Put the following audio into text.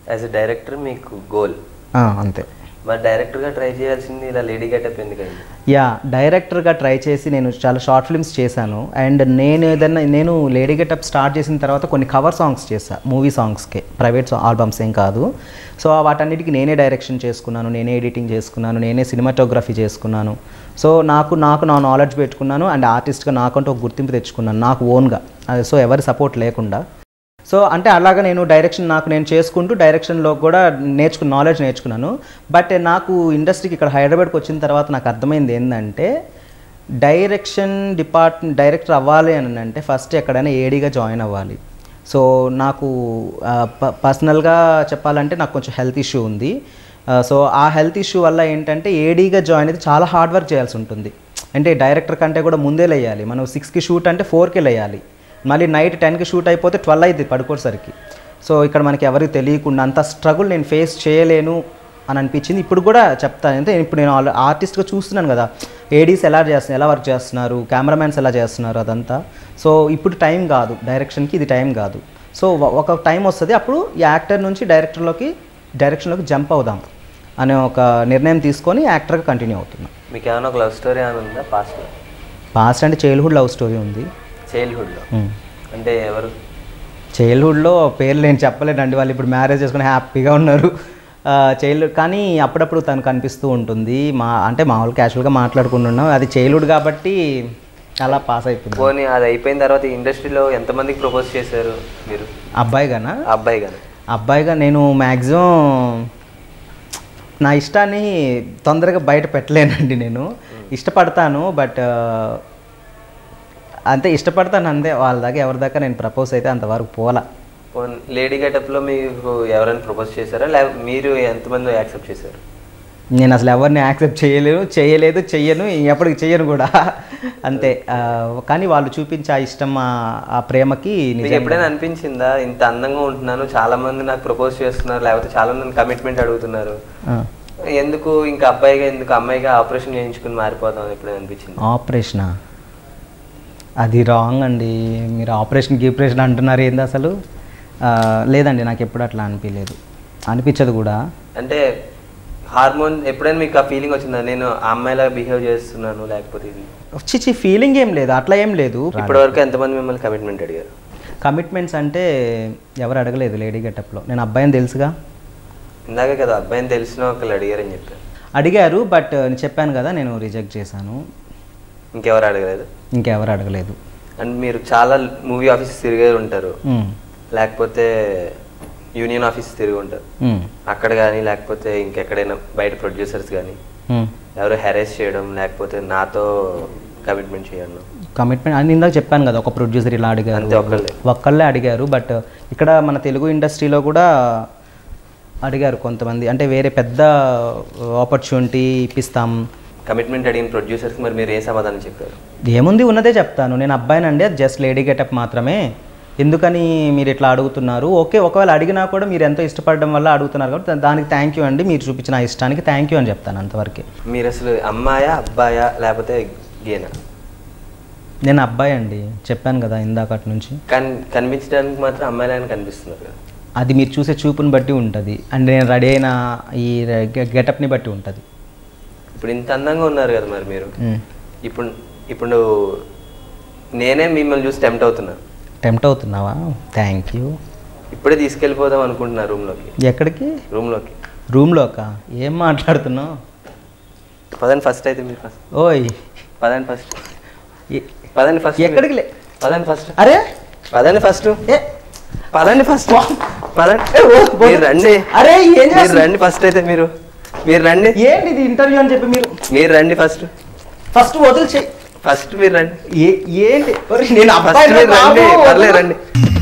As a director మీకు గోల్ ఆ, అంతే మరి డైరెక్టర్గా ట్రై చేయాల్సింది ఇలా లేడీ గెటప్ ఎందుకండి యా డైరెక్టర్గా ట్రై చేసి నేను చాలా షార్ట్ ఫిల్మ్స్ చేశాను అండ్ నేను ఏదన్నా నేను లేడీ గెటప్ స్టార్ట్ చేసిన తర్వాత కొన్ని కవర్ సాంగ్స్ చేశా మూవీ సాంగ్స్కే ప్రైవేట్ ఆల్బమ్స్ ఏం కాదు సో వాటన్నిటికి నేనే డైరెక్షన్ చేసుకున్నాను నేనే ఎడిటింగ్ చేసుకున్నాను నేనే సినిమాటోగ్రఫీ చేసుకున్నాను సో నాకు నాకు నా నాలెడ్జ్ పెట్టుకున్నాను అండ్ ఆర్టిస్ట్గా నాకంటూ ఒక గుర్తింపు తెచ్చుకున్నాను నాకు ఓన్గా సో ఎవరి సపోర్ట్ లేకుండా సో అంటే అలాగా నేను డైరెక్షన్ నాకు నేను చేసుకుంటూ డైరెక్షన్లో కూడా నేర్చుకున్న నాలెడ్జ్ నేర్చుకున్నాను బట్ నాకు ఇండస్ట్రీకి ఇక్కడ హైదరాబాద్కి వచ్చిన తర్వాత నాకు అర్థమైంది ఏంటంటే డైరెక్షన్ డిపార్ట్మెంట్ డైరెక్టర్ అవ్వాలి అని అంటే ఫస్ట్ ఎక్కడైనా ఏడీగా జాయిన్ అవ్వాలి సో నాకు పర్సనల్గా చెప్పాలంటే నాకు కొంచెం హెల్త్ ఇష్యూ ఉంది ఆ, సో ఆ హెల్త్ ఇష్యూ వల్ల ఏంటంటే ఏడీగా జాయిన్ అయితే చాలా హార్డ్ వర్క్ చేయాల్సి ఉంటుంది అంటే డైరెక్టర్ కంటే కూడా ముందే లేయాలి మనం సిక్స్కి షూట్ అంటే ఫోర్కి లేయాలి మళ్ళీ నైట్ టెన్కి షూట్ అయిపోతే ట్వెల్వ్ అయింది పడుకోసరికి సో ఇక్కడ మనకి ఎవరికి తెలియకుండా అంత స్ట్రగుల్ నేను ఫేస్ చేయలేను అని అనిపించింది ఇప్పుడు కూడా చెప్తాను అంటే ఇప్పుడు నేను ఆల్ ఆర్టిస్ట్గా చూస్తున్నాను కదా ఏడీస్ ఎలా చేస్తున్నారు ఎలా వర్క్ చేస్తున్నారు కెమెరామ్యాన్స్ ఎలా చేస్తున్నారు అదంతా సో ఇప్పుడు టైం కాదు డైరెక్షన్కి ఇది టైం కాదు సో వ- ఒక టైం వస్తుంది అప్పుడు ఈ యాక్టర్ నుంచి డైరెక్టర్లోకి డైరెక్షన్లోకి జంప్ అవుదాం అనే ఒక నిర్ణయం తీసుకొని యాక్టర్గా కంటిన్యూ అవుతున్నాం మీకు ఏమైనా ఒక లవ్ స్టోరీ ఏమైనా ఉందా పాస్ట్ పాస్ట్ అంటే చైల్డ్హుడ్ లవ్ స్టోరీ ఉంది చైల్డ్హుడ్లో అంటే ఎవరు చైల్డ్హుడ్లో పేర్లు నేను చెప్పలేనండి వాళ్ళు ఇప్పుడు మ్యారేజ్ చేసుకుని హ్యాపీగా ఉన్నారు చైల్డ్హుడ్ కానీ అప్పుడప్పుడు తను కనిపిస్తూ ఉంటుంది మా అంటే మామూలు క్యాజువల్గా మాట్లాడుకుంటున్నాం అది చైల్డ్హుడ్ కాబట్టి అలా పాస్ అయిపోయింది పోనీ అది అయిపోయిన తర్వాత ఇండస్ట్రీలో ఎంతమందికి ప్రపోజ్ చేశారు మీరు అబ్బాయి గానా ఆ అబ్బాయి కానీ అబ్బాయిగా నేను మ్యాక్సిమం నా ఇష్టాన్ని తొందరగా బయట పెట్టలేనండి నేను ఇష్టపడతాను బట్ అంతే ఇష్టపడతాను అంతే వాళ్ళ దాకా ఎవరి దాకా నేను ప్రపోజ్ అయితే అంతవరకు పోలా లేడీ గెటప్లో మీకు ఎవరైనా ప్రపోజ్ చేశారా లేకపోతే మీరు ఎంతమంది యాక్సెప్ట్ చేశారు నేను అసలు ఎవరిని యాక్సెప్ట్ చేయలేను చేయలేదు చెయ్యను ఎప్పటికి చెయ్యను కూడా అంతే ఆ, కానీ వాళ్ళు చూపించే ఆ ఇష్టం ఆ- ఆ ప్రేమకి మీకు నిజంగా ఎప్పుడైనా అనిపించిందా ఇంత అందంగా ఉంటున్నాను చాలా మంది నాకు ప్రపోజ్ చేస్తున్నారు లేకపోతే చాలా మంది కమిట్మెంట్ అడుగుతున్నారు ఆ, ఎందుకు ఇంకా అబ్బాయిగా ఎందుకు అమ్మాయిగా ఆపరేషన్ చేయించుకుని మారిపోతాం ఎప్పుడైనా అనిపించింది ఆపరేషనా అది రాంగ్ అండి మీరు ఆపరేషన్ గీపరేషన్ అంటున్నారు ఏంది అసలు ఆ, లేదండి నాకు ఎప్పుడు అట్లా అనిపించలేదు అనిపించదు కూడా అంటే హార్మోన్ ఎప్పుడైనా మీకు ఆ ఫీలింగ్ వచ్చిందా నేను ఆ అమ్మాయిలా బిహేవ్ చేస్తున్నాను లేకపోతే ఇది చిచి ఫీలింగ్ ఏం లేదు అట్లా ఏం లేదు ఇప్పటి వరకు ఎంతమంది మిమ్మల్ని కమిట్మెంట్ అడిగారు కమిట్మెంట్స్ అంటే ఎవరు అడగలేదు లేడీ గెటప్లో నేను అబ్బాయిని తెలుసుగా ఇందాక కదా అబ్బాయిని తెలిసిన ఒకళ్ళు అడిగారని చెప్పారు అడిగారు బట్ నేను చెప్పాను కదా నేను రిజెక్ట్ చేశాను ఇంకెవరు అడగలేదు ఇంకెవరు అడగలేదు అండ్ మీరు చాలా మూవీ ఆఫీస్ తిరిగే ఉంటారు ఉమ్, లేకపోతే యూనియన్ ఆఫీస్ తిరిగి ఉంటారు ఉమ్, అక్కడ కానీ లేకపోతే ఇంకెక్కడైనా బయట ప్రొడ్యూసర్స్ కానీ ఉమ్. ఎవరు హెరాస్ చేయడం లేకపోతే నాతో కమిట్మెంట్ చేయడం కమిట్మెంట్ అని ఇందాక చెప్పాను కదా ఒక ప్రొడ్యూసర్ ఇలా అడిగారు అంతే ఒక్కళ్ళే ఒక్కళ్ళే అడిగారు బట్ ఇక్కడ మన తెలుగు ఇండస్ట్రీలో కూడా అడిగారు కొంతమంది అంటే వేరే పెద్ద ఆపర్చునిటీ ఇప్పిస్తాం కమిట్మెంట్ అడిగిన ప్రొడ్యూసర్కి మరి మీరు ఏ సమాధానం చెప్పారు ఏముంది ఉన్నదే చెప్తాను నేను అబ్బాయినండి అది జస్ట్ లేడీ గెటప్ మాత్రమే ఎందుకని మీరు ఇట్లా అడుగుతున్నారు ఓకే ఒకవేళ అడిగినా కూడా మీరు ఎంతో ఇష్టపడడం వల్ల అడుగుతున్నారు కాబట్టి దా- దానికి థ్యాంక్ యూ అండి మీరు చూపించిన ఆ ఇష్టానికి థ్యాంక్ యూ అని చెప్తాను అంతవరకే మీరు అసలు అమ్మాయా అబ్బాయా లేకపోతే గేనా నేను అబ్బాయి అండి చెప్పాను కదా ఇందాకటి నుంచి కన్ కనిపించడానికి మాత్రం అమ్మాయిలాగా కనిపిస్తున్నారు కదా అది మీరు చూసే చూపుని బట్టి ఉంటుంది అండ్ నేను రెడీ అయిన ఈ గెటప్ని బట్టి ఉంటుంది ఇప్పుడు ఇంత అందంగా ఉన్నారు కదా మరి మీరు ఇప్పుడు ఇప్పుడు నేనే మిమ్మల్ని చూసి టెంప్ట్ అవుతున్నా టెంప్ట్ అవుతున్నావా థ్యాంక్ యూ ఇప్పుడే తీసుకెళ్ళిపోదాం అనుకుంటున్నా రూమ్లోకి ఎక్కడికి రూమ్లోకి రూమ్లోకా ఏం మాట్లాడుతున్నావు పదండి ఫస్ట్ అయితే మీరు ఫస్ట్ ఓయ్ పదండి ఫస్ట్ ఎ- పదండి ఫస్ట్ ఎక్కడికి లే పదండి ఫస్ట్ అరే పదండి ఫస్ట్ ఏ పదండి ఫస్ట్ పదండి ఏ, ఓ, బో- మీరు రండి అరే ఏం మీరు చేస్తున్నా- రండి ఫస్ట్ అయితే మీరు మీరు రండి ఏంటి ఇది ఇంటర్వ్యూ అని చెప్పి మీరు మీరు రండి ఫస్ట్ ఫస్ట్ వదిలి చెయ్యి ఫస్ట్ మీరు రండి ఏ- ఏంటి ఒరేయ్, నేను ఫస్ట్ అబ్బాయినా మీరు రండి బాబు? పర్లేదు రండి